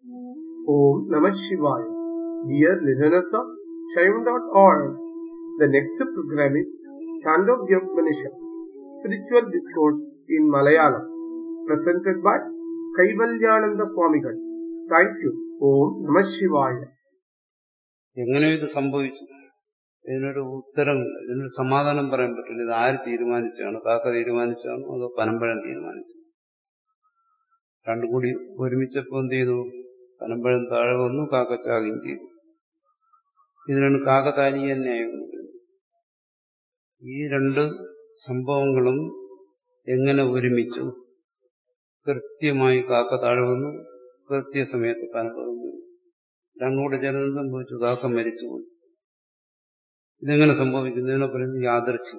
Om Namah Shivaya. Dear listeners of Shaivan.org, the next program is Chandogya Upanishad, Spiritual Discourse in Malayalam, presented by Kaivalyananda Swamigal. Thank you. Om Namah Shivaya. എങ്ങനെ ഇത് സംഭവിച്ചു ഇതിനൊരു ഉത്തരമില്ല ഇതിനൊരു സമാധാനം പറയാൻ പറ്റില്ല ഇത് ആര് തീരുമാനിച്ചാണ് കാക്ക തീരുമാനിച്ചാണോ അതോ പനമ്പഴം തീരുമാനിച്ചു രണ്ടും കൂടി ഒരുമിച്ചപ്പോ എന്ത് ചെയ്തു പനമ്പഴം താഴെ വന്നു കാക്ക ചാകുകയും ചെയ്തു ഇതിനാണ് കാക്കതാനീയ ന്യായം എന്ന് പറയുന്നത്. ഈ രണ്ട് സംഭവങ്ങളും എങ്ങനെ ഒരുമിച്ചു കൃത്യമായി കാക്ക താഴെ വന്നു കൃത്യസമയത്ത് പനമ്പഴം വീണു രണ്ടും കൂടെ ചേർന്ന് സംഭവിച്ചു കാക്ക മരിച്ചുപോയി ഇതെങ്ങനെ സംഭവിക്കുന്നു ഇതിനെ പറയുന്നത് യാദർച്ഛ്യം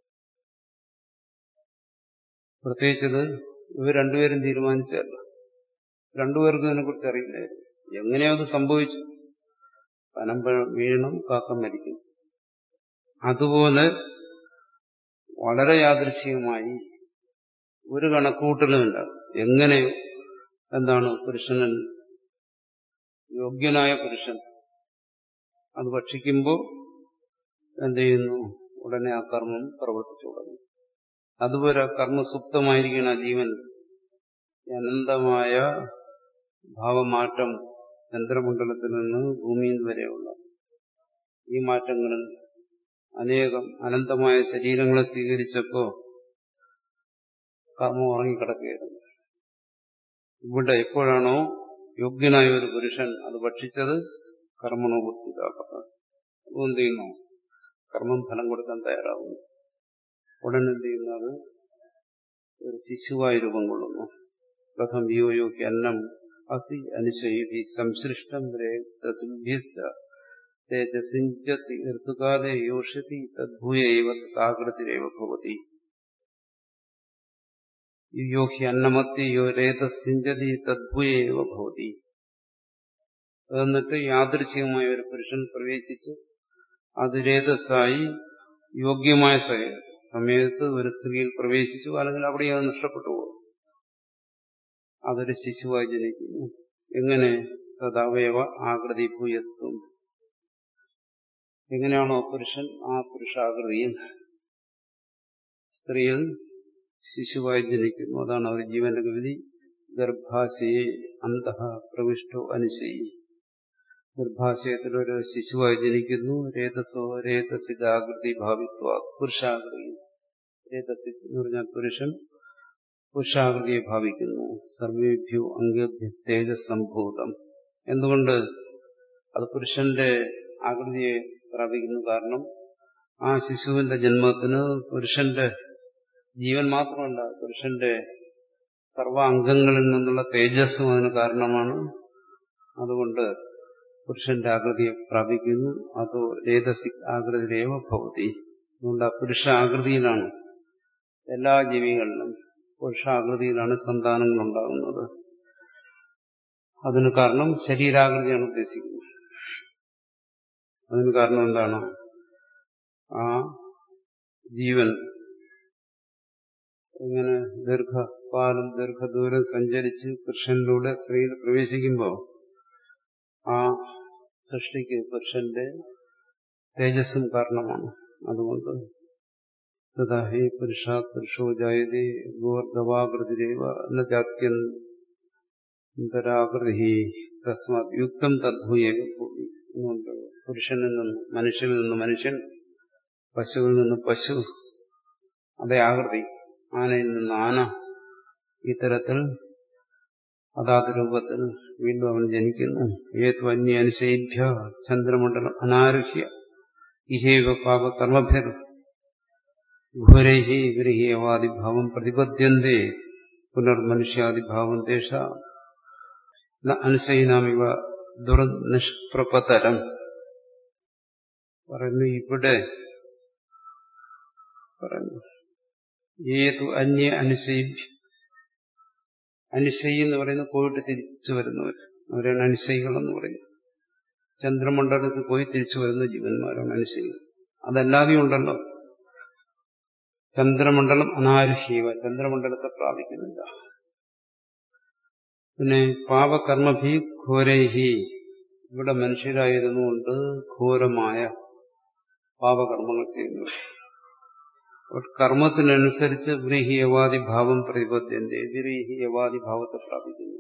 പ്രത്യേകിച്ചത് ഇവർ രണ്ടുപേരും തീരുമാനിച്ചതല്ല രണ്ടുപേർക്കും ഇതിനെക്കുറിച്ച് അറിയില്ലായിരുന്നു എങ്ങനെയോ അത് സംഭവിച്ചു പനമ്പഴം വീണം കാക്ക മരിക്കും അതുപോലെ വളരെ യാദൃശ്ചികമായി ഒരു കണക്കൂട്ടലുമില്ല എങ്ങനെയോ എന്താണ് പുരുഷനൻ യോഗ്യനായ പുരുഷൻ അത് ഭക്ഷിക്കുമ്പോൾ എന്ത് ചെയ്യുന്നു ഉടനെ ആ കർമ്മം പ്രവർത്തിച്ചു തുടങ്ങും അതുപോലെ ആ കർമ്മസുപ്തമായിരിക്കണം ആ ജീവൻ അനന്തമായ ഭാവമാറ്റം ചന്ദ്രമണ്ഡലത്തിൽ നിന്ന് ഭൂമിയിൽ വരെയുള്ള ഈ മാറ്റങ്ങളിൽ അനേകം അനന്തമായ ശരീരങ്ങളെ സ്വീകരിച്ചപ്പോ കർമ്മം ഉറങ്ങിക്കിടക്കുകയായിരുന്നു ഇവിടെ എപ്പോഴാണോ യോഗ്യനായ ഒരു പുരുഷൻ അത് ഭക്ഷിച്ചത് കർമ്മണോ ബുദ്ധിതാക്കുന്നത് എന്ത് ചെയ്യുന്നു കർമ്മം ഫലം കൊടുക്കാൻ തയ്യാറാവുന്നു ഉടൻ എന്ത് ചെയ്യുന്നത് ഒരു ശിശുവായി രൂപം കൊള്ളുന്നു കഥം യോയോക്ക് അന്നം അതി അനുശൈഭി സംസൃഷ്ടം തേജസിഞ്ചത്തി ഋതുകാലേ യോഷതി തദ്ഭൂയൈവ താകൃതിരേവ ഭവതി യോഹി അന്നമത്തി യോ രേതസിഞ്ചതി തദ്ഭൂയൈവ ഭവതി എന്നിട്ട് യാദൃച്ഛികമായ ഒരു പുരുഷൻ പ്രവേശിച്ച് അത് രേതസ്സായി യോഗ്യമായ സമയത്ത് ഒരു സ്ത്രീയിൽ പ്രവേശിച്ചു അല്ലെങ്കിൽ അവിടെ അത് നഷ്ടപ്പെട്ടു പോകും അതൊരു ശിശുവായി ജനിക്കുന്നു എങ്ങനെ തദവയവ ആകൃതി ഭൂയസ്തും എങ്ങനെയാണോ പുരുഷൻ ആ പുരുഷാകൃതിയിൽ സ്ത്രീയിൽ ശിശുവായി ജനിക്കുന്നു അതാണ് അവർ ജീവന്റെ ഗതി ഗർഭാശയെ അന്തഃ പ്രവിഷ്ടോ അനുശയി ഗർഭാശയത്തിൽ ഒരു ശിശുവായി ജനിക്കുന്നു രേതസോ രേതസിതാകൃതി ഭാവിത്വ പുരുഷാകൃതി രേതസി എന്ന് പറഞ്ഞാൽ പുരുഷൻ പുരുഷാകൃതിയെ ഭാവിക്കുന്നു സർവേഭ്യോ അംഗഭ്യ തേജസംഭൂതം എന്തുകൊണ്ട് അത് പുരുഷന്റെ ആകൃതിയെ പ്രാപിക്കുന്നു കാരണം ആ ശിശുവിന്റെ ജന്മത്തിന് പുരുഷന്റെ ജീവൻ മാത്രമല്ല പുരുഷന്റെ സർവ അംഗങ്ങളിൽ നിന്നുള്ള തേജസ്സും അതിന് കാരണമാണ് അതുകൊണ്ട് പുരുഷന്റെ ആകൃതിയെ പ്രാപിക്കുന്നു അതോ രേതസി ആകൃതിരേവ ഭവതി അതുകൊണ്ട് ആ പുരുഷ ആകൃതിയിലാണ് എല്ലാ ജീവികളിലും പുരുഷാകൃതിയിലാണ് സന്താനങ്ങൾ ഉണ്ടാകുന്നത് അതിന് കാരണം ശരീരാകൃതിയാണ് ഉദ്ദേശിക്കുന്നത് അതിന് കാരണം എന്താണ് ആ ജീവൻ ഇങ്ങനെ ദീർഘപാലം ദീർഘദൂരം സഞ്ചരിച്ച് പുരുഷനിലൂടെ സ്ത്രീയിൽ പ്രവേശിക്കുമ്പോൾ ആ സൃഷ്ടിക്ക് പുരുഷന്റെ തേജസ്സും കാരണമാണ് അതുകൊണ്ട് തഥാ ഹേ പുരുഷാ പുരുഷോ ജായതേ ഗോർഗവാകൃതിരേവ നരാകൃതി തസ്മാത് യുക്തം തദ്ഭൂയേവ ഭൂമി എന്നുകൊണ്ട് പുരുഷനിൽ നിന്ന് മനുഷ്യനിൽ നിന്ന് മനുഷ്യൻ പശുവിൽ നിന്ന് പശു അതേ ആകൃതി ആനയിൽ നിന്ന് ആന ഇത്തരത്തിൽ അതാത് രൂപത്തിൽ വീണ്ടും അവൻ ജനിക്കുന്നു ഏതു അന്യ അനുശയിഭ്യ ചന്ദ്രമണ്ഡലം അനാരുഹ്യ ഇഹേവ പാപകർമ്മഭിർ ഘോരൈഹി ഗൃഹീയവാദിഭാവം പ്രതിപദ്യന്തേ പുനർമനുഷ്യാദിഭാവം തേഷ അനുശയിനാമിവ ദുർനിഷ്പ്രപതരം പറയുന്നു ഇവിടെ പറയുന്നു ഏതു അന്യ അനുശയിഭ്യ അനുശയി എന്ന് പറയുന്നത് പോയിട്ട് തിരിച്ചു വരുന്നവർ അവരാണ് അനുശയികൾ എന്ന് പറയുന്നത് ചന്ദ്രമണ്ഡലത്തിൽ പോയി തിരിച്ചു വരുന്ന ജീവന്മാരാണ് അനുശയികൾ അതല്ലാതെയും ഉണ്ടല്ലോ ചന്ദ്രമണ്ഡലം അനാരുഷീവ ചന്ദ്രമണ്ഡലത്തെ പ്രാപിക്കുന്നില്ല പിന്നെ പാപകർമ്മഭി ഘോരൈഹി ഇവിടെ മനുഷ്യരായിരുന്നുകൊണ്ട് ഘോരമായ പാപകർമ്മങ്ങൾ ചെയ്യുന്നു അപ്പോൾ കർമ്മത്തിനനുസരിച്ച് വ്രീഹിയവാദി ഭാവം പ്രതിപദ്യന്റെ വിരീഹിയവാദി ഭാവത്തെ പ്രാപിക്കുന്നു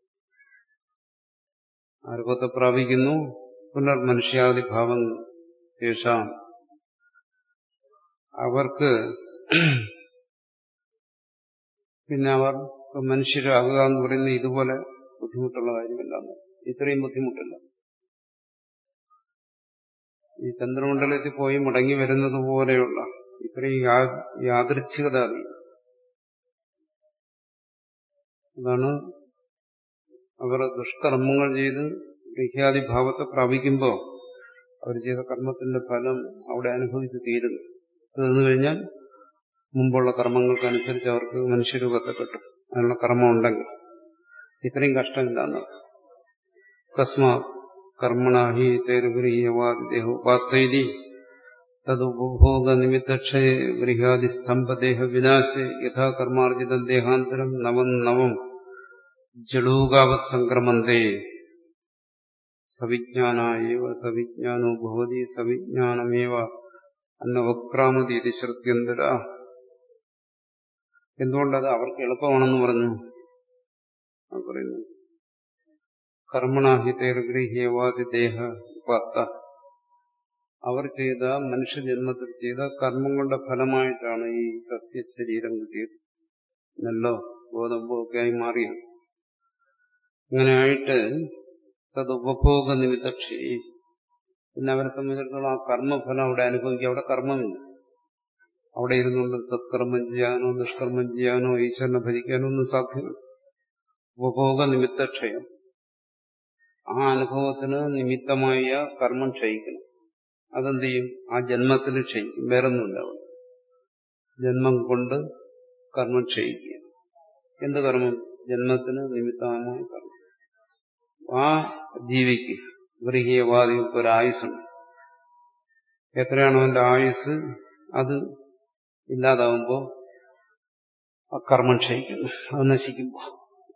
ആരൂപത്തെ പ്രാപിക്കുന്നു പുനർമനുഷ്യാദി ഭാവം ശേഷം അവർക്ക് പിന്നെ അവർ മനുഷ്യരാകുക എന്ന് പറയുന്നത് ഇതുപോലെ ബുദ്ധിമുട്ടുള്ള കാര്യമല്ല ഇത്രയും ബുദ്ധിമുട്ടില്ല ഈ ചന്ദ്രമണ്ഡലത്തിൽ പോയി മടങ്ങി വരുന്നത് പോലെയുള്ള ഇത്രയും യാദൃച്ഛികത അറിയും അതാണ് അവർ ദുഷ്കർമ്മങ്ങൾ ചെയ്ത് ഗൃഹ്യാദി ഭാവത്തെ പ്രാപിക്കുമ്പോൾ അവർ ചെയ്ത കർമ്മത്തിന്റെ ഫലം അവിടെ അനുഭവിച്ച് തീരുന്നു തീർന്നു കഴിഞ്ഞാൽ മുമ്പുള്ള കർമ്മങ്ങൾക്കനുസരിച്ച് അവർക്ക് മനുഷ്യരൂപത്തെ കിട്ടും അതിനുള്ള കർമ്മം ഉണ്ടെങ്കിൽ ഇത്രയും കഷ്ടമില്ലാന്ന് കസ്മാ കർമ്മണാഹി തേരുഗൃഹീയവാദേഹോപാത്തൈതി തതുപഭോഗ നിമിത്തക്ഷയ ഗൃഹാദി സ്തംഭദേഹ വിനാശെ യഥാ കർമാർജിതം ദേഹാന്തരം നവം നവം ജളൂകാവത് സംക്രമന്തേ സവിജ്ഞാനായവ സവിജ്ഞാനോ ഭവതി സവിജ്ഞാനമേവ അന്നവക്രാമതി ഇത് ശ്രുത്യന്തര എന്തുകൊണ്ടത് അവർക്ക് എളുപ്പമാണെന്ന് പറഞ്ഞു പറയുന്നു കർമ്മണാഹിതേർഗൃഹ്യവാദി ദേഹ ഉപാത്ത അവർ ചെയ്ത മനുഷ്യജന്മത്തിൽ ചെയ്ത കർമ്മങ്ങളുടെ ഫലമായിട്ടാണ് ഈ സസ്യ ശരീരം കിട്ടിയത് നെല്ലോ ഗോതമ്പോ ഒക്കെ ആയി മാറിയത് അങ്ങനെയായിട്ട് തത് ഉപഭോഗ നിമിത്തക്ഷി പിന്നെ അവരെ സംബന്ധിച്ചിടത്തോളം ആ കർമ്മഫലം അവിടെ അനുഭവിക്കുക അവിടെ കർമ്മമില്ല അവിടെ ഇരുന്നുകൊണ്ട് സത്കർമ്മം ചെയ്യാനോ നിഷ്കർമ്മം ചെയ്യാനോ ഈശ്വരനെ ഭജിക്കാനോ ഒന്നും സാധ്യമല്ല ഉപഭോഗ നിമിത്തക്ഷയം ആ അനുഭവത്തിന് നിമിത്തമായ കർമ്മം ക്ഷയിക്കണം അതെന്ത് ചെയ്യും ആ ജന്മത്തിൽ ക്ഷയിക്കും വേറൊന്നുമില്ല അവിടെ ജന്മം കൊണ്ട് കർമ്മം ക്ഷയിക്കുക എന്ത് കർമ്മം ജന്മത്തിന് നിമിത്തമായ കർമ്മം ആ ജീവിക്ക് ഗൃഹീയവാദികൾക്ക് ഒരു ആയുസ്സുണ്ട് എത്രയാണോ അവന്റെ ആയുസ് അത് ഇല്ലാതാവുമ്പോൾ ആ കർമ്മം ക്ഷയിക്കുന്നു അത് നശിക്കുമ്പോൾ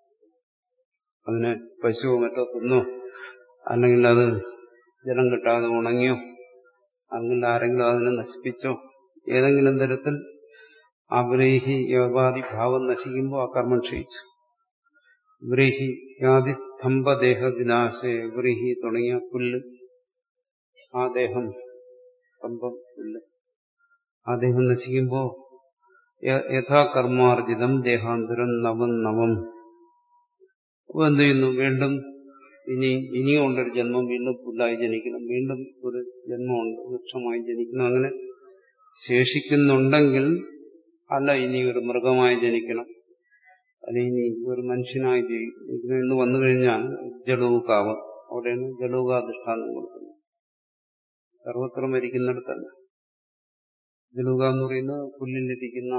അതിനെ പശുവോ മറ്റോ തിന്നോ അല്ലെങ്കിൽ അത് ജലം കിട്ടാതെ ഉണങ്ങിയോ അല്ലെങ്കിൽ ആരെങ്കിലും അതിനെ നശിപ്പിച്ചോ ഏതെങ്കിലും തരത്തിൽ അബ്രീഹി യോപാധി ഭാവം നശിക്കുമ്പോൾ ആ കർമ്മം ക്ഷയിച്ചു വ്രീഹി യാതി സ്തംഭദേഹ വിനാശേ വ്രീഹി തുടങ്ങിയ പുല്ല് ആ ദേഹം സ്തംഭം പുല്ല് ആ ദേഹം നശിക്കുമ്പോൾ യഥാകർമാർജിതം ദേഹാന്തരം നവം നവം അപ്പോൾ എന്ത് ചെയ്യുന്നു വീണ്ടും ഇനി ഇനിയും ഉണ്ടൊരു ജന്മം വീണ്ടും പുല്ലായി ജനിക്കണം വീണ്ടും ഒരു ജന്മമുണ്ട് വൃക്ഷമായി ജനിക്കണം അങ്ങനെ ശേഷിക്കുന്നുണ്ടെങ്കിൽ അല്ല ഇനി ഒരു മൃഗമായി ജനിക്കണം അല്ലെങ്കിൽ ഇനി ഒരു മനുഷ്യനായി ജീവിക്കണം എന്ന് വന്നു കഴിഞ്ഞാൽ ജലൂകാവ് അവിടെയാണ് ജലൂകാധിഷ്ഠാനം കൊടുക്കുന്നത് സർവത്ര മരിക്കുന്നിടത്തല്ല ജലൂക എന്ന് പറയുന്നത് പുല്ലിലിരിക്കുന്ന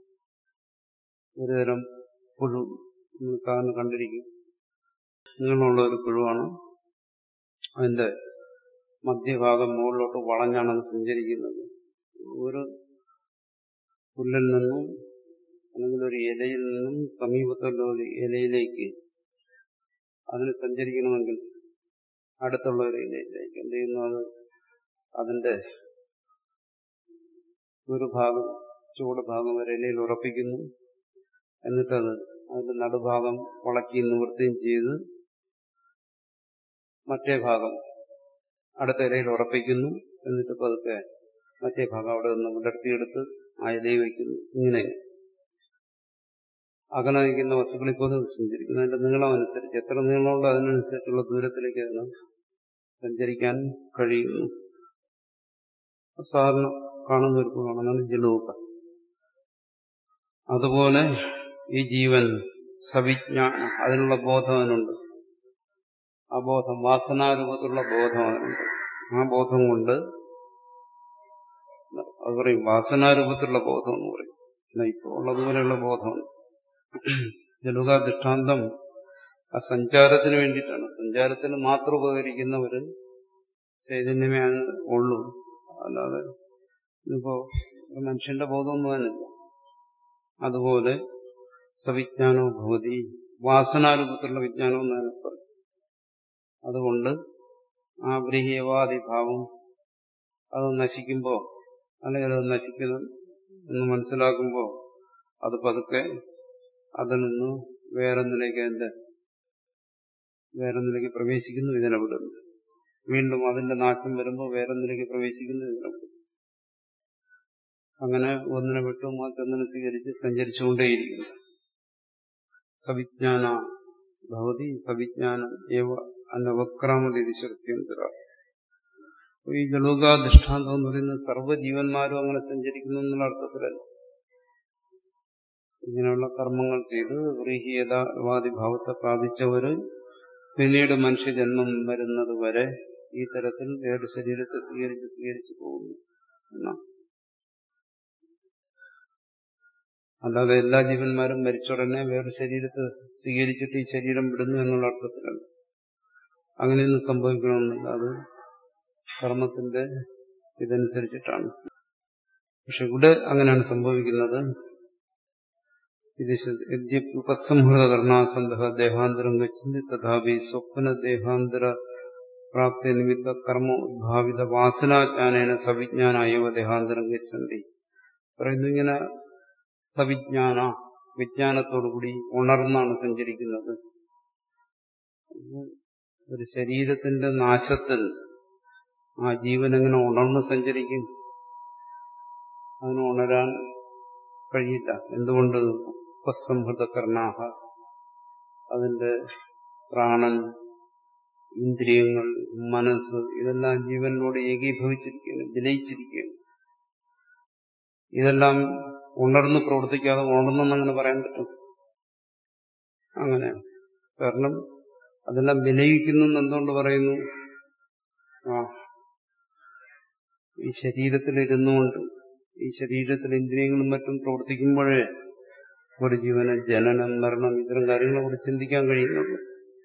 ഒരുതരം പുഴു നമ്മൾ സാധാരണ കണ്ടിരിക്കും നീളമുള്ള ഒരു പുഴുവാണ് അതിന്റെ മധ്യഭാഗം മുകളിലോട്ട് വളഞ്ഞാണ് അത് സഞ്ചരിക്കുന്നത് ഒരു പുല്ലിൽ നിന്നും അല്ലെങ്കിൽ ഒരു ഇലയിൽ നിന്നും സമീപത്തുള്ള ഒരു ഇലയിലേക്ക് അതിന് സഞ്ചരിക്കണമെങ്കിൽ അടുത്തുള്ള ഒരു ഇലയിലേക്ക് എന്ത് ചെയ്യുന്നു അത് അതിന്റെ ഒരു ഭാഗം ചൂട് ഭാഗം ഒരു ഇലയിൽ ഉറപ്പിക്കുന്നു എന്നിട്ടത് അതിന്റെ നടുഭാഗം വളക്കി നിവൃത്തിയും ചെയ്ത് മറ്റേ ഭാഗം അടുത്ത ഇലയിൽ ഉറപ്പിക്കുന്നു എന്നിട്ട് പതുക്കെ മറ്റേ ഭാഗം അവിടെ നിന്ന് വിടർത്തിയെടുത്ത് ആ ഇലയിൽ വയ്ക്കുന്നു ഇങ്ങനെ അകലെ നിൽക്കുന്ന വസ്തുക്കളിൽ പോലും അത് സഞ്ചരിക്കുന്നു അതിന്റെ നീളം അനുസരിച്ച് എത്ര നീളമുണ്ടോ അതിനനുസരിച്ചുള്ള ദൂരത്തിലേക്ക് അതിന് സഞ്ചരിക്കാൻ കഴിയുന്നു സാധാരണ കാണുന്ന ഒരു കാണുന്നതാണ് ജലൂക്ക അതുപോലെ ഈ ജീവൻ സവിജ്ഞാന അതിനുള്ള ബോധം അവനുണ്ട് ആ ബോധം വാസനാരൂപത്തിലുള്ള ബോധം അവനുണ്ട് ആ ബോധം കൊണ്ട് അത് പറയും വാസനാരൂപത്തിലുള്ള ബോധം എന്ന് പറയും എന്നാൽ ഇപ്പോൾ ഉള്ളതുപോലെയുള്ള ബോധമാണ് ജലുക ദൃഷ്ടാന്തം ആ സഞ്ചാരത്തിന് വേണ്ടിയിട്ടാണ് സഞ്ചാരത്തിന് മാത്രം ഉപകരിക്കുന്ന ഒരു ചൈതന്യമേ ഉള്ളൂ അല്ലാതെ ഇപ്പോ മനുഷ്യന്റെ ബോധമൊന്നും തന്നില്ല അതുപോലെ സവിജ്ഞാനോ ഭവതി വാസനാരൂപത്തിലുള്ള വിജ്ഞാനം എന്നാണ് പറയും അതുകൊണ്ട് ആ ബ്രീഹ്യവാദിഭാവം അത് നശിക്കുമ്പോൾ അല്ലെങ്കിൽ അത് നശിക്കുന്നു എന്ന് മനസ്സിലാക്കുമ്പോൾ അത് പതുക്കെ അതിൽ നിന്ന് വേറൊന്നിലേക്ക് അതിന്റെ വേറൊന്നിലേക്ക് പ്രവേശിക്കുന്നു ഇതിനെ വിടുന്നു വീണ്ടും അതിന്റെ നാശം വരുമ്പോൾ വേറൊന്നിലേക്ക് പ്രവേശിക്കുന്നു ഇതിനെ വിടുന്നു അങ്ങനെ ഒന്നിനെ വിട്ടു മറ്റൊന്നിനെ സ്വീകരിച്ച് സഞ്ചരിച്ചുകൊണ്ടേയിരിക്കുന്നു സവിജ്ഞാന ഭവതി സവിജ്ഞാനം ഏവ അനവക്രാമതി ശ്രുത്യന്തര ഈ ജലൂക ദൃഷ്ടാന്തം എന്ന് പറയുന്നത് സർവ്വജീവന്മാരും അങ്ങനെ സഞ്ചരിക്കുന്നു എന്നുള്ള അർത്ഥത്തിലല്ല ഇങ്ങനെയുള്ള കർമ്മങ്ങൾ ചെയ്ത് വ്രീഹിയതാവാദിഭാവത്തെ പ്രാപിച്ചവര് പിന്നീട് മനുഷ്യജന്മം വരുന്നത് വരെ ഈ തരത്തിൽ വേറെ ശരീരത്തെ സ്വീകരിച്ച് സ്വീകരിച്ചു പോകുന്നു എന്നാണ് അല്ലാതെ എല്ലാ ജീവന്മാരും മരിച്ചുടനെ വേറെ ശരീരത്തെ സ്വീകരിച്ചിട്ട് ഈ ശരീരം വിടുന്നു എന്നുള്ള അർത്ഥത്തിലല്ല അങ്ങനെയൊന്നും സംഭവിക്കണമെന്നില്ല അത് കർമ്മത്തിന്റെ ഇതനുസരിച്ചിട്ടാണ് പക്ഷെ ഇവിടെ അങ്ങനെയാണ് സംഭവിക്കുന്നത് ഉപസംഹൃതകർണാസന്ത ദേഹാന്തരം ഗച്ഛന്തി തഥാപി സ്വപ്ന ദേഹാന്തര പ്രാപ്തി നിമിത്ത കർമ്മ ഉദ്ഭാവിത വാസനാജ്ഞാനേന സവിജ്ഞാനായവ ദേഹാന്തരം ഗച്ഛന്തി പറയുന്നു ഇങ്ങനെ സവിജ്ഞാന വിജ്ഞാനത്തോടുകൂടി ഉണർന്നാണ് സഞ്ചരിക്കുന്നത് ഒരു ശരീരത്തിന്റെ നാശത്തിൽ ആ ജീവൻ എങ്ങനെ ഉണർന്ന് സഞ്ചരിക്കും അതിന് ഉണരാൻ കഴിയില്ല എന്തുകൊണ്ട് ഉപസംഹൃതകർണാഹ അതിന്റെ പ്രാണൻ ഇന്ദ്രിയങ്ങൾ മനസ്സ് ഇതെല്ലാം ജീവനോട് ഏകീഭവിച്ചിരിക്കുകയാണ് വിലയിച്ചിരിക്കുകയാണ് ഇതെല്ലാം ഉണർന്ന് പ്രവർത്തിക്കാതെ ഉണർന്നെന്നങ്ങനെ പറയാൻ പറ്റും അങ്ങനെ കാരണം അതെല്ലാം വിലയിക്കുന്നു എന്തുകൊണ്ട് പറയുന്നു ആ ഈ ശരീരത്തിലിരുന്നുകൊണ്ട് ഈ ശരീരത്തിൽ ഇന്ദ്രിയങ്ങളും മറ്റും പ്രവർത്തിക്കുമ്പോഴേ ഒരു ജീവന് ജനനം മരണം ഇത്തരം കാര്യങ്ങളെ കുറിച്ച് ചിന്തിക്കാൻ കഴിയുന്നുള്ളൂ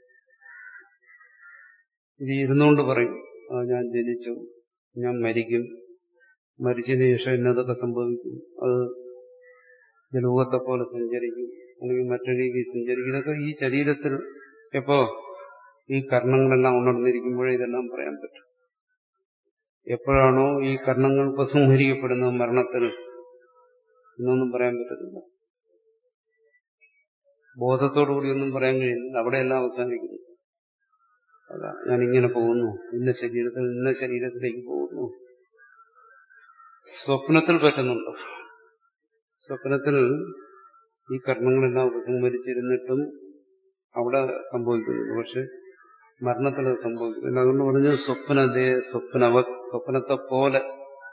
ഇത് ഇരുന്നുകൊണ്ട് പറയും ആ ഞാൻ ജനിച്ചു ഞാൻ മരിക്കും മരിച്ചതിന് ശേഷം എന്നതൊക്കെ സംഭവിക്കും അത് ജലോകത്തെ പോലെ സഞ്ചരിക്കും അല്ലെങ്കിൽ മറ്റൊരു രീതിയിൽ സഞ്ചരിക്കും ഇതൊക്കെ ഈ ശരീരത്തിൽ എപ്പോ ഈ കർണങ്ങളെല്ലാം ഉണർന്നിരിക്കുമ്പോഴേ ഇതെല്ലാം പറയാൻ പറ്റും എപ്പോഴാണോ ഈ കർണങ്ങൾ ഉപസംഹരിക്കപ്പെടുന്നത് മരണത്തിൽ എന്നൊന്നും പറയാൻ പറ്റത്തില്ല ബോധത്തോടുകൂടി ഒന്നും പറയാൻ കഴിയുന്നില്ല അവിടെയെല്ലാം അവസാനിക്കുന്നു അതാ ഞാൻ ഇങ്ങനെ പോകുന്നു ഇന്ന ശരീരത്തിൽ ഇന്ന ശരീരത്തിലേക്ക് പോകുന്നു സ്വപ്നത്തിൽ പറ്റുന്നുണ്ടോ സ്വപ്നത്തിൽ ഈ കർമ്മങ്ങളെല്ലാം ഉപസംഹരിച്ചിരുന്നിട്ടും അവിടെ സംഭവിക്കുന്നുണ്ട് പക്ഷെ മരണത്തിൽ അത് സംഭവിക്കുന്നില്ല അതുകൊണ്ട് പറഞ്ഞു സ്വപ്നതേ സ്വപ്നവ സ്വപ്നത്തെ പോലെ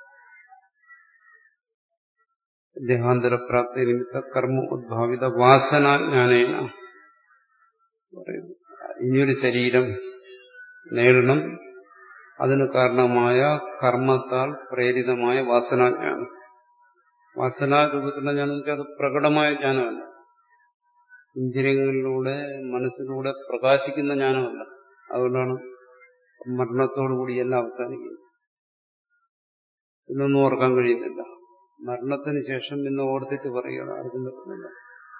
ദേഹാന്തരപ്രാപ്തി നിമിത്ത കർമ്മ ഉദ്ഭാവിത വാസനാജ്ഞാനേന പറയുന്നു ഇനിയൊരു ശരീരം നേടണം അതിന് കാരണമായ കർമ്മത്താൽ പ്രേരിതമായ വാസനാജ്ഞാനം വാസനാരൂപത്തിലുള്ള ജ്ഞാനം വെച്ചാൽ അത് പ്രകടമായ ജ്ഞാനമല്ല ഇന്ദ്രിയങ്ങളിലൂടെ മനസ്സിലൂടെ പ്രകാശിക്കുന്ന ജ്ഞാനമല്ല അതുകൊണ്ടാണ് മരണത്തോടുകൂടി എല്ലാം അവസാനിക്കുന്നത് ഇന്നൊന്നും ഓർക്കാൻ കഴിയുന്നില്ല മരണത്തിന് ശേഷം ഇന്ന് ഓർത്തിട്ട് പറയുക ആർക്കും പറ്റുന്നില്ല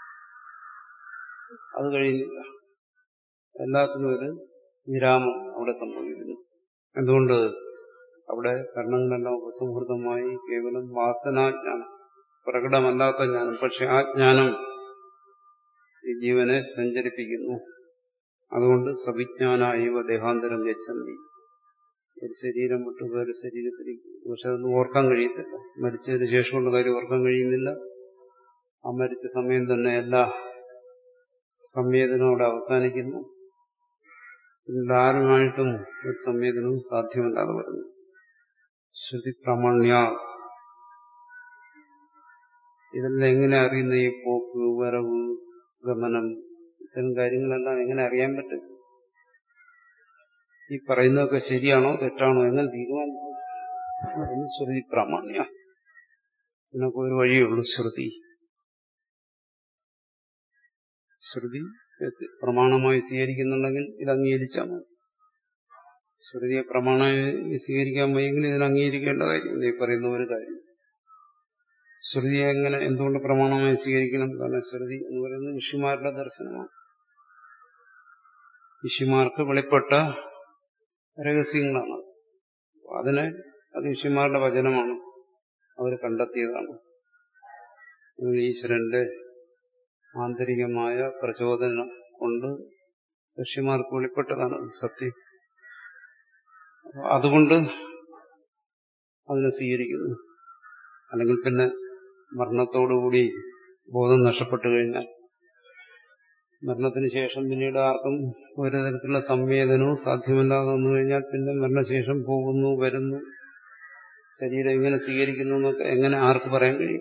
അത് കഴിയുന്നില്ല എല്ലാത്തിനും ഒരു വിരാമം അവിടെ സംഭവിക്കുന്നു എന്തുകൊണ്ട് അവിടെ കർണങ്ങളെല്ലാം ഉപസംഹൃതമായി കേവലം വാസനാജ്ഞാനം പ്രകടമല്ലാത്ത ജ്ഞാനം പക്ഷെ ആ ജ്ഞാനം ഈ ജീവനെ സഞ്ചരിപ്പിക്കുന്നു അതുകൊണ്ട് സവിജ്ഞാനായവ ദേഹാന്തരം ഗച്ഛന്തി ഒരു ശരീരം വിട്ട് വേറെ ശരീരത്തിലേക്ക് പക്ഷെ അതൊന്നും ഓർക്കാൻ കഴിയത്തില്ല മരിച്ചതിന് ശേഷമുള്ള കാര്യം ഓർക്കാൻ കഴിയുന്നില്ല ആ മരിച്ച സമയം തന്നെ എല്ലാ സംവേദനവും അവിടെ അവസാനിക്കുന്നു ധാരണമായിട്ടും ഒരു സംവേദനവും സാധ്യമല്ലാതെ വരുന്നു ശ്രുതി പ്രാമാണ്യ ഇതെല്ലാം എങ്ങനെ അറിയുന്ന ഈ പോക്ക് വരവ് ഗമനം ഇത്തരം കാര്യങ്ങളെല്ലാം എങ്ങനെ അറിയാൻ പറ്റും ഈ പറയുന്നതൊക്കെ ശരിയാണോ തെറ്റാണോ എങ്ങനെ തീരുമാനിക്കും ശ്രുതി പ്രാമാണ്യ ഇതിനൊക്കെ ഒരു വഴിയുള്ളൂ ശ്രുതി ശ്രുതി പ്രമാണമായി സ്വീകരിക്കുന്നുണ്ടെങ്കിൽ ഇത് അംഗീകരിച്ചാൽ മതി ശ്രുതിയെ പ്രമാണമായി സ്വീകരിക്കാൻ വയ്യെങ്കിൽ ഇതിന് അംഗീകരിക്കേണ്ട കാര്യം ഈ പറയുന്ന ഒരു കാര്യം ശ്രുതിയെ എങ്ങനെ എന്തുകൊണ്ട് പ്രമാണമായി സ്വീകരിക്കണം കാരണം ശ്രുതി എന്ന് പറയുന്നത് ഋഷിമാരുടെ ദർശനമാണ് ഋഷിമാർക്ക് വെളിപ്പെട്ട രഹസ്യങ്ങളാണ് അതിനെ അത് ഋഷിമാരുടെ വചനമാണ് അവർ കണ്ടെത്തിയതാണ് ഈശ്വരന്റെ ആന്തരികമായ പ്രചോദനം കൊണ്ട് ഋഷിമാർക്ക് വെളിപ്പെട്ടതാണ് സത്യം അതുകൊണ്ട് അതിനെ സ്വീകരിക്കുന്നു അല്ലെങ്കിൽ പിന്നെ മരണത്തോടുകൂടി ബോധം നഷ്ടപ്പെട്ടു കഴിഞ്ഞാൽ മരണത്തിന് ശേഷം പിന്നീട് ആർക്കും ഒരു തരത്തിലുള്ള സംവേദനവും സാധ്യമല്ലാതെ വന്നു കഴിഞ്ഞാൽ പിന്നെ മരണശേഷം പോകുന്നു വരുന്നു ശരീരം എങ്ങനെ സ്വീകരിക്കുന്നു എന്നൊക്കെ എങ്ങനെ ആർക്ക് പറയാൻ കഴിയും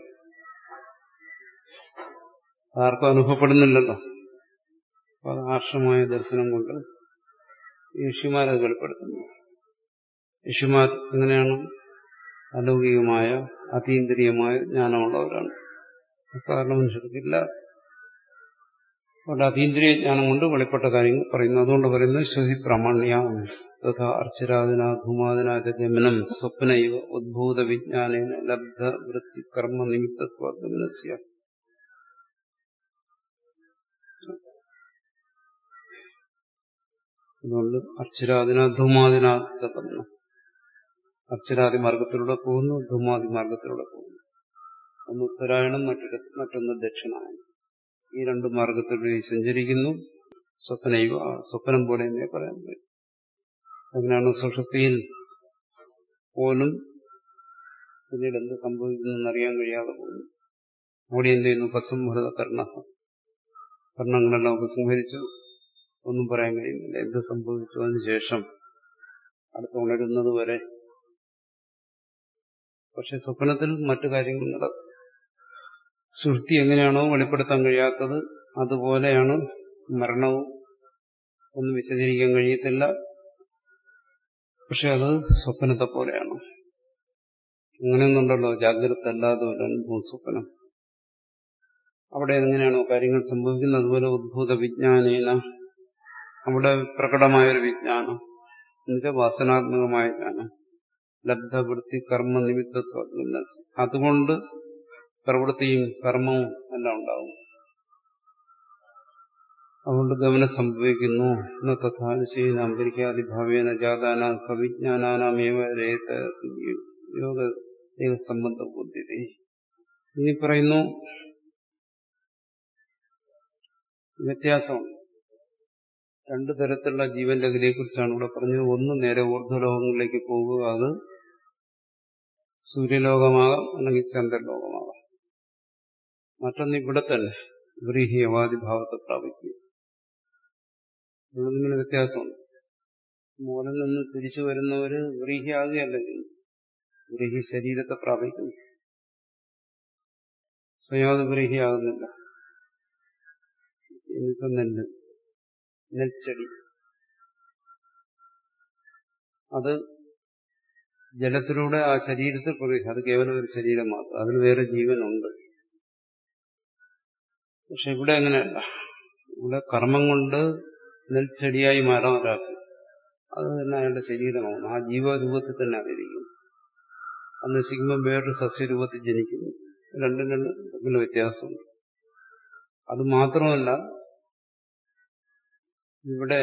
ആർക്കും അനുഭവപ്പെടുന്നില്ലല്ലോ അപ്പൊ അത് ആർഷമായ ദർശനം കൊണ്ട് ഋഷിമാരത് വെളിപ്പെടുത്തുന്നു ഋഷിമാർ എങ്ങനെയാണ് അലൗകികമായ അതീന്ദ്രിയമായ ജ്ഞാനമുള്ളവരാണ് സാധാരണ മനുഷ്യർക്കില്ല അവരുടെ അതീന്ദ്രിയ ജ്ഞാനം കൊണ്ട് വെളിപ്പെട്ട കാര്യങ്ങൾ പറയുന്നു അതുകൊണ്ട് പറയുന്നത് ശ്രുതി പ്രാമാണ്യ തഥാ അർച്ചരാധന ധൂമാദന ഗമനം സ്വപ്നൈവ ഉദ്ഭൂത വിജ്ഞാനേന ലബ്ധ വൃത്തി കർമ്മ നിമിത്തത്വസ്യ അതുകൊണ്ട് അർച്ചരാധന ധൂമാദിന ചതന്നു അർച്ചരാദി മാർഗത്തിലൂടെ പോകുന്നു ധൂമാദി മാർഗത്തിലൂടെ പോകുന്നു ഒന്ന് ഉത്തരായണം മറ്റൊരു മറ്റൊന്ന് ദക്ഷിണായനം ഈ രണ്ട് മാർഗത്തിലൂടെ സഞ്ചരിക്കുന്നു സ്വപ്നൈവ സ്വപ്നം പോലെ എന്നേ പറയാൻ കഴിയും അങ്ങനെയാണ് സുഷുപ്തിയിൽ പോലും പിന്നീട് എന്ത് സംഭവിക്കുന്നു അറിയാൻ കഴിയാതെ പോകുന്നു അവിടെ എന്ത് ചെയ്യുന്നു ഉപസംഹൃത കർണ കർണങ്ങളെല്ലാം ഉപസംഹരിച്ചു ഒന്നും പറയാൻ കഴിയുന്നില്ല എന്ത് സംഭവിച്ചു അതിന് ശേഷം അടുത്ത് ഉണരുന്നത് വരെ പക്ഷെ സ്വപ്നത്തിൽ മറ്റു കാര്യങ്ങൾ നടക്കും സുഹൃത്തി എങ്ങനെയാണോ വെളിപ്പെടുത്താൻ കഴിയാത്തത് അതുപോലെയാണ് മരണവും ഒന്നും വിശദീകരിക്കാൻ കഴിയത്തില്ല പക്ഷെ അത് സ്വപ്നത്തെ പോലെയാണ് അങ്ങനെയൊന്നുണ്ടല്ലോ ജാഗ്രത അല്ലാതെ ഒരു സ്വപ്നം അവിടെ എങ്ങനെയാണോ കാര്യങ്ങൾ സംഭവിക്കുന്നത് അതുപോലെ ഉദ്ഭൂത വിജ്ഞാനേന അവിടെ പ്രകടമായൊരു വിജ്ഞാനം എന്നുവെച്ചാൽ വാസനാത്മകമായ ജ്ഞാനം ലബ്ധവൃത്തി കർമ്മ നിമിത്തത്വം അതുകൊണ്ട് പ്രവൃത്തിയും കർമ്മവും എല്ലാം ഉണ്ടാവും അതുകൊണ്ട് ഗമനം സംഭവിക്കുന്നു എന്ന തഥാനുശീനാന്തരിക്കാതിഭാവേന ജാതാനാം സവിജ്ഞാനാമേവ രേത യോഗ ഏകസംബന്ധ ബുദ്ധി ഇനി പറയുന്നു വ്യത്യാസമുണ്ട് രണ്ടു തരത്തിലുള്ള ജീവന്റെ ഗതിയെക്കുറിച്ചാണ് ഇവിടെ പറഞ്ഞത് ഒന്ന് നേരെ ഊർധ്വലോകങ്ങളിലേക്ക് പോകുക അത് സൂര്യലോകമാകാം അല്ലെങ്കിൽ ചന്ദ്രലോകമാകാം മറ്റൊന്ന് ഇവിടെ തന്നെ വ്രീഹിയവാദി ഭാവത്തെ പ്രാപിക്കും ഉള്ളതിന് വ്യത്യാസമുണ്ട് മൂലം നിന്ന് തിരിച്ചു വരുന്നവര് വ്രീഹിയാകുകയല്ല ചെയ്യുന്നു വ്രീഹി ശരീരത്തെ പ്രാപിക്കുന്നു സ്വയാത് വ്രീഹിയാകുന്നില്ല ഇനിയിപ്പം നെല്ല് നെൽച്ചെടി അത് ജലത്തിലൂടെ ആ ശരീരത്തിൽ പ്രവേശിക്കും അത് കേവലം ഒരു ശരീരം മാത്രം അതിന് വേറെ ജീവനുണ്ട് പക്ഷെ ഇവിടെ അങ്ങനെയല്ല ഇവിടെ കർമ്മം കൊണ്ട് നെൽച്ചെടിയായി മാറാൻ ഒരാൾക്ക് അത് തന്നെ അയാളുടെ ശരീരമാണ് ആ ജീവരൂപത്തിൽ തന്നെ അതിരിക്കും അത് നശിക്കുമ്പോൾ വേറൊരു സസ്യരൂപത്തിൽ ജനിക്കുന്നു രണ്ടും രണ്ടും തമ്മിൽ വ്യത്യാസമുണ്ട് അത് മാത്രമല്ല ഇവിടെ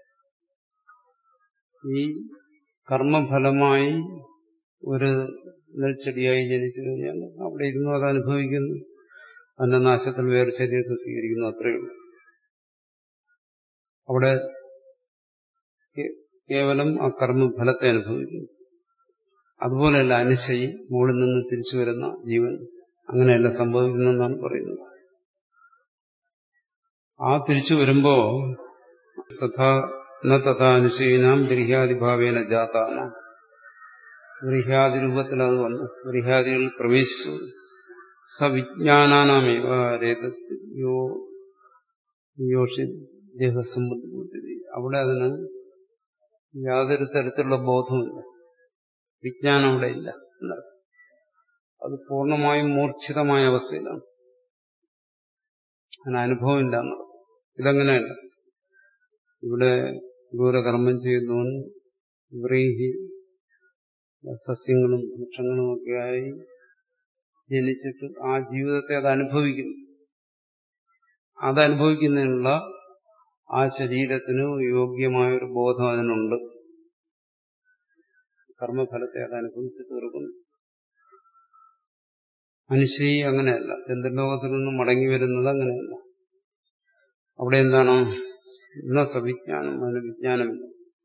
ഈ കർമ്മഫലമായി ഒരു നെൽച്ചെടിയായി ജനിച്ചു കഴിഞ്ഞാൽ അവിടെ ഇരുന്നു അത് അനുഭവിക്കുന്നു അതിന്റെ നാശത്തിൽ വേറെ ശരീരത്തെ സ്വീകരിക്കുന്നു അത്രയേ ഉള്ളൂ അവിടെ കേവലം ആ കർമ്മഫലത്തെ അനുഭവിക്കുന്നു അതുപോലെയല്ല അനുശയി മുകളിൽ നിന്ന് തിരിച്ചു വരുന്ന ജീവൻ അങ്ങനെയല്ല സംഭവിക്കുന്നതെന്നാണ് പറയുന്നത് ആ തിരിച്ചു വരുമ്പോ തഥാ ന തഥാ അനുശീനാം ഗൃഹ്യാദിഭാവേന ജാതാന ഗൃഹ്യാദി രൂപത്തിൽ അത് വന്നു ഗൃഹ്യാദികളിൽ പ്രവേശിച്ചു സവിജ്ഞാനാമേവ യോ യോഷി ദേഹസംബന്ധി അവിടെ അതിന് യാതൊരു തരത്തിലുള്ള ബോധവുമില്ല വിജ്ഞാനം അവിടെ ഇല്ല അത് പൂർണ്ണമായും മൂർച്ഛിതമായ അവസ്ഥയിലാണ് അതിന് അനുഭവമില്ല എന്നുള്ളത് ഇതങ്ങനെയല്ല ഇവിടെ ദൂരകർമ്മം ചെയ്യുന്നവൻ വ്രീഹി സസ്യങ്ങളും വൃക്ഷങ്ങളും ഒക്കെയായി ജനിച്ചിട്ട് ആ ജീവിതത്തെ അത് അനുഭവിക്കുന്നു അതനുഭവിക്കുന്നതിനുള്ള ആ ശരീരത്തിന് യോഗ്യമായ ഒരു ബോധം അതിനുണ്ട് കർമ്മഫലത്തെ അത് അനുഭവിച്ച് തീർക്കുന്നു അനുശ്രീ അങ്ങനെയല്ല ചന്ദ്രലോകത്തിൽ നിന്നും മടങ്ങി വരുന്നത് അങ്ങനെയല്ല അവിടെ എന്താണ് ഇന്ന സവിജ്ഞാനം അതിന് വിജ്ഞാനമില്ല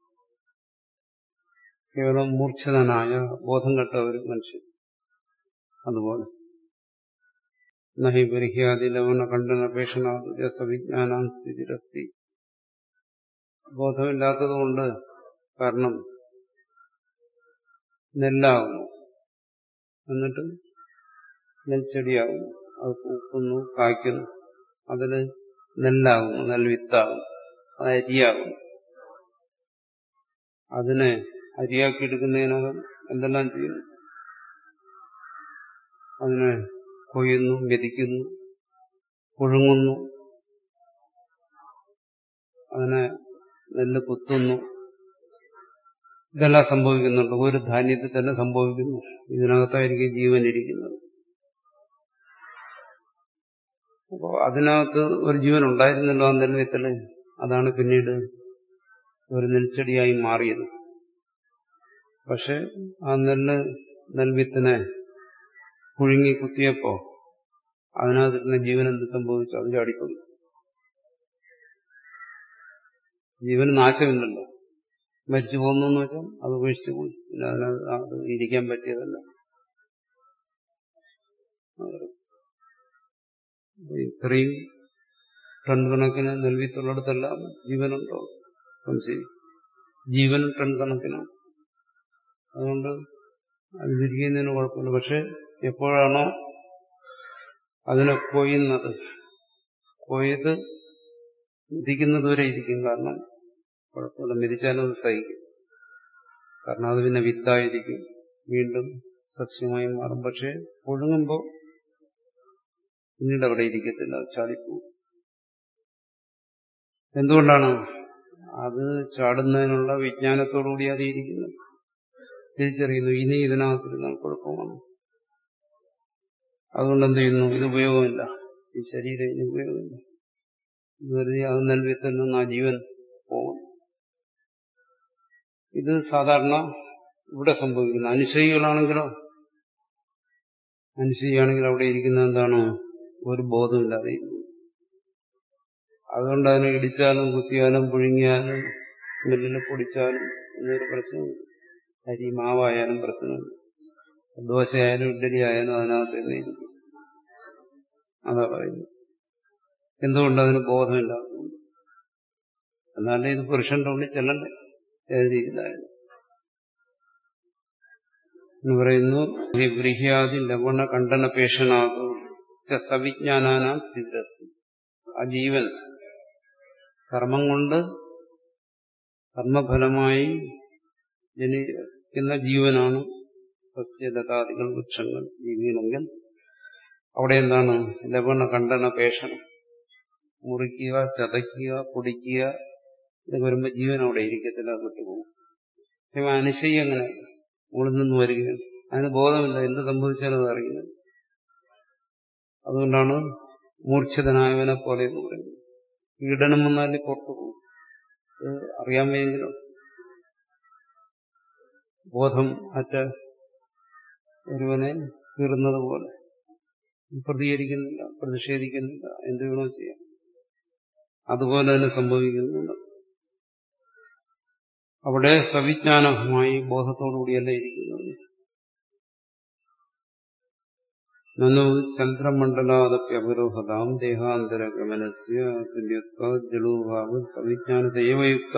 കേവലം മൂർച്ഛിതനായ ബോധം കെട്ട ഒരു മനുഷ്യൻ അതുപോലെ നഹി ബർഹ്യാദി ലവണ കണ്ടനപേക്ഷണാദ സവിജ്ഞാനാം സ്ഥിതിരസ്തി ബോധമില്ലാത്തതുകൊണ്ട് കാരണം നെല്ലാകുന്നു എന്നിട്ട് നെൽച്ചെടിയാകുന്നു അത് പൂക്കുന്നു കായ്ക്കുന്നു അതിന് നെല്ലാകുന്നു നെൽവിത്താകുന്നു അത് അരിയാകുന്നു അതിനെ അരിയാക്കി എടുക്കുന്നതിനകം എന്തെല്ലാം ചെയ്യുന്നു അതിനെ കൊയ്യുന്നു മെതിക്കുന്നു പുഴുങ്ങുന്നു അതിനെ നെല്ല് കുത്തുന്നു ഇതെല്ലാം സംഭവിക്കുന്നുണ്ട് ഒരു ധാന്യത്തിൽ തന്നെ സംഭവിക്കുന്നു ഇതിനകത്തായിരിക്കും ജീവൻ ഇരിക്കുന്നത് അപ്പോൾ അതിനകത്ത് ഒരു ജീവൻ ഉണ്ടായിരുന്നല്ലോ ആ നെൽവിത്തല് അതാണ് പിന്നീട് ഒരു നെൽച്ചെടിയായി മാറിയത് പക്ഷെ ആ നെല്ല് നെൽവിത്തിനെ പുഴുങ്ങി കുത്തിയപ്പോ അതിനകത്തിരുന്ന ജീവൻ എന്ത് സംഭവിച്ചു അത് ചാടിക്കൊണ്ടു ജീവന് നാശമില്ലല്ലോ മരിച്ചു പോകുന്നു എന്ന് വെച്ചാൽ അത് ഉപേക്ഷിച്ചു പോയി പിന്നെ അതിനകത്ത് അത് ഇരിക്കാൻ പറ്റിയതല്ല ഇത്രയും ടൺ കണക്കിന് നെൽവിത്തുള്ളിടത്തെല്ലാം ജീവനുണ്ടോ സംശയം ജീവൻ ടൺ കണക്കിനാണ് അതുകൊണ്ട് അത് തിരിക്കുന്നതിന് കുഴപ്പമില്ല പക്ഷെ എപ്പോഴാണോ അതിനെ കൊയ്യുന്നത് കൊയ്ത് മിതിക്കുന്നത് വരെ ഇരിക്കും കാരണം കുഴപ്പമില്ല മിതിച്ചാലും അത് സഹിക്കും കാരണം അത് പിന്നെ വിത്തായിരിക്കും വീണ്ടും സസ്യമായി മാറും പക്ഷെ ഒഴുങ്ങുമ്പോൾ പിന്നീട് അവിടെ ഇരിക്കത്തില്ല അത് ചാടിപ്പോവും എന്തുകൊണ്ടാണ് അത് ചാടുന്നതിനുള്ള വിജ്ഞാനത്തോടുകൂടി അത് ഇരിക്കുന്നു തിരിച്ചറിയുന്നു ഇനി ഇതിനകത്തിരുന്നാൽ കുഴപ്പമാണ് അതുകൊണ്ട് എന്ത് ചെയ്യുന്നു ഇത് ഉപയോഗമില്ല ഈ ശരീരം ഇനി ഉപയോഗമില്ല വെറുതെ അത് നൽകിത്തിൽ നിന്ന് ആ ജീവൻ പോകും ഇത് സാധാരണ ഇവിടെ സംഭവിക്കുന്നു അനുശയികളാണെങ്കിലോ അനുശയിയാണെങ്കിൽ അവിടെ ഇരിക്കുന്ന എന്താണ് ഒരു ബോധമില്ലാതെ അതുകൊണ്ട് അതിനെ ഇടിച്ചാലും കുത്തിയാലും പുഴുങ്ങിയാലും മില്ലിൽ പൊടിച്ചാലും എന്നൊരു പ്രശ്നമില്ല അരി മാവായാലും പ്രശ്നമില്ല ദോശയായാലും ഇഡ്ഡലി ആയാലും അതിനകത്ത് തന്നെ ഇരിക്കും അതാ പറയുന്നത് എന്തുകൊണ്ട് അതിന് ബോധമില്ലാത്തതുകൊണ്ട് എന്നാലേ ഇത് പുരുഷന്റെ ഉള്ളിൽ ചെല്ലണ്ടേ ഏത് രീതിയിലായാലും എന്ന് പറയുന്നു ബ്രീഹ്യാദി ലവണ കണ്ടന പേഷനാകും സവിജ്ഞാനാനാം സ്ഥിരത്തി ആ ജീവൻ കർമ്മം കൊണ്ട് കർമ്മഫലമായി ജനിക്കുന്ന ജീവനാണ് സസ്യലതാദികൾ വൃക്ഷങ്ങൾ ജീവിക്കണമെങ്കിൽ അവിടെ എന്താണ് ലവണ കണ്ടന പേഷണം മുറിക്കുക ചതയ്ക്കുക പൊടിക്കുക ഇത് വരുമ്പോൾ ജീവൻ അവിടെ ഇരിക്കത്തില്ല വിട്ടുപോകും പക്ഷേ അനുശയി അങ്ങനെ മുകളിൽ നിന്ന് വരികയാണ് അതിന് ബോധമില്ല എന്ത് സംഭവിച്ചാലും അത് അറിയുന്നത് അതുകൊണ്ടാണ് മൂർച്ഛിതനായവനെ പോലെ എന്ന് പറയുന്നത് പീഡനം വന്നാൽ പുറത്തു പോകും അറിയാൻ വയ്യെങ്കിലും ബോധം അറ്റ ഒരുവനെ കീറുന്നത് പോലെ പ്രതികരിക്കുന്നില്ല പ്രതിഷേധിക്കുന്നില്ല എന്ത് വേണോ ചെയ്യാം അതുപോലെ തന്നെ സംഭവിക്കുന്നുണ്ട് അവിടെ സവിജ്ഞാനമായി ബോധത്തോടുകൂടിയല്ല ഇരിക്കുന്നത് നനു ചന്ദ്രമണ്ഡലാദപ്യവരോഹതാം ദേഹാന്തരഗമനസ്യ തുല്യത്വ ജലൂഭാവ് സവിജ്ഞാനതയവയുക്ത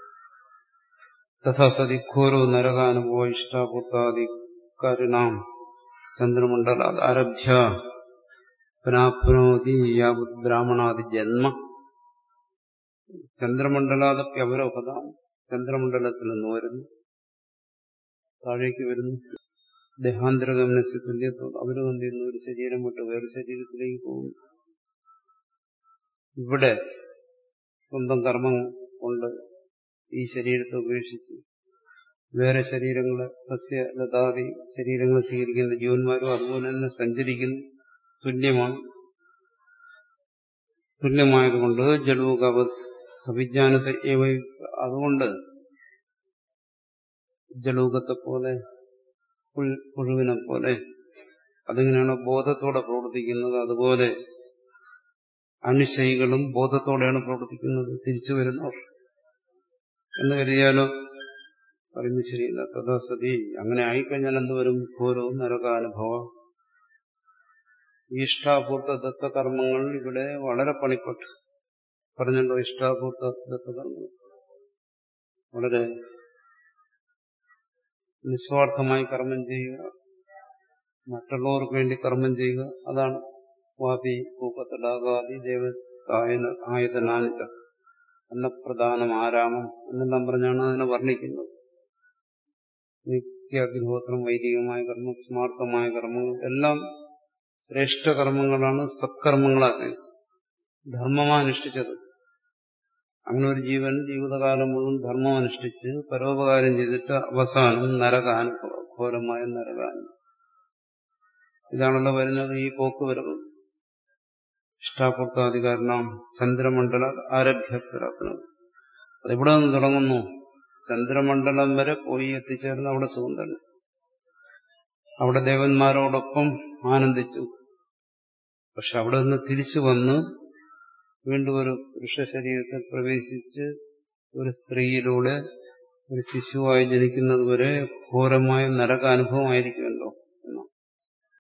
തഥാ സതി ഘോരോ നരകാനുഭവ ഇഷ്ടാപൂർത്താദികാരിണാം ചന്ദ്രമണ്ഡലാത് ആരഭ്യ പുനാപ്നോതി യാവത് ബ്രാഹ്മണാദി ജന്മ ചന്ദ്രമണ്ഡലാദപ്യവരോഹതാം ചന്ദ്രമണ്ഡലത്തിൽ നിന്ന് വരുന്നു താഴേക്ക് വരുന്നു ദേഹാന്തരഗമനത്തിൽ തുല്യത്തോട് അവരും എന്ത് ചെയ്യുന്നു ഒരു ശരീരം വിട്ട് വേറെ ശരീരത്തിലേക്ക് പോകുന്നു ഇവിടെ സ്വന്തം കർമ്മം കൊണ്ട് ഈ ശരീരത്തെ ഉപേക്ഷിച്ച് വേറെ ശരീരങ്ങളെ സസ്യ ലതാദി ശരീരങ്ങൾ സ്വീകരിക്കുന്ന ജീവന്മാരും അതുപോലെ തന്നെ സഞ്ചരിക്കുന്നു തുല്യമാണ് തുല്യമായതുകൊണ്ട് ജലൂകവ അഭിജ്ഞാനത്തെ അതുകൊണ്ട് ജലൂകത്തെ പോലെ പുഴുവിനെ പോലെ അതിങ്ങനെയാണ് ബോധത്തോടെ പ്രവർത്തിക്കുന്നത് അതുപോലെ അനുശയികളും ബോധത്തോടെയാണ് പ്രവർത്തിക്കുന്നത് തിരിച്ചു വരുന്നവർ എന്ന് കരുതിയാലോ പറയുന്നത് ശരിയില്ല തഥാ സതി അങ്ങനെ ആയിക്കഴിഞ്ഞാൽ എന്തുവരും ഘോരവും നരകാനുഭവം ഇഷ്ടാപൂർത്ത ദത്തകർമ്മങ്ങൾ ഇവിടെ വളരെ പണിപ്പെട്ടു പറഞ്ഞല്ലോ ഇഷ്ടാപൂർത്ത ദത്തകർമ്മങ്ങൾ വളരെ നിസ്വാർത്ഥമായി കർമ്മം ചെയ്യുക മറ്റുള്ളവർക്ക് വേണ്ടി കർമ്മം ചെയ്യുക അതാണ് വാപി പൂക്കത്തടാകാതി ദേവതായന ആയതനാനിത അന്നപ്രധാനം ആരാമം എന്നെല്ലാം പറഞ്ഞാണ് അതിനെ വർണ്ണിക്കുന്നത് നിത്യാഗ്നിഹോത്രം വൈദികമായ കർമ്മം സ്മാർത്ഥമായ കർമ്മങ്ങൾ എല്ലാം ശ്രേഷ്ഠ കർമ്മങ്ങളാണ് സത്കർമ്മങ്ങളാണ് ധർമ്മമനുഷ്ഠിച്ചത് അങ്ങനെ ഒരു ജീവൻ ജീവിതകാലം മുഴുവൻ ധർമ്മം അനുഷ്ഠിച്ച് പരോപകാരം ചെയ്തിട്ട് അവസാനം നരകാനുഭവം ഘോരമായ നരകാനുഭവം ഇതാണല്ലോ വരുന്നത് ഈ പോക്ക് വരവ് ഇഷ്ടാപൂർത്താധികാരണം ചന്ദ്രമണ്ഡല ആരഭ്യത്തിലാക്കുന്നത് അതെവിടെ നിന്ന് തുടങ്ങുന്നു ചന്ദ്രമണ്ഡലം വരെ പോയി എത്തിച്ചേർന്ന് അവിടെ സുഖം തന്നെ അവിടെ ദേവന്മാരോടൊപ്പം ആനന്ദിച്ചു പക്ഷെ അവിടെ നിന്ന് തിരിച്ചു വന്ന് വീണ്ടും ഒരു പുരുഷ ശരീരത്തിൽ പ്രവേശിച്ച് ഒരു സ്ത്രീയിലൂടെ ഒരു ശിശുവായി ജനിക്കുന്നത് വരെ ഘോരമായ നരകാനുഭവമായിരിക്കും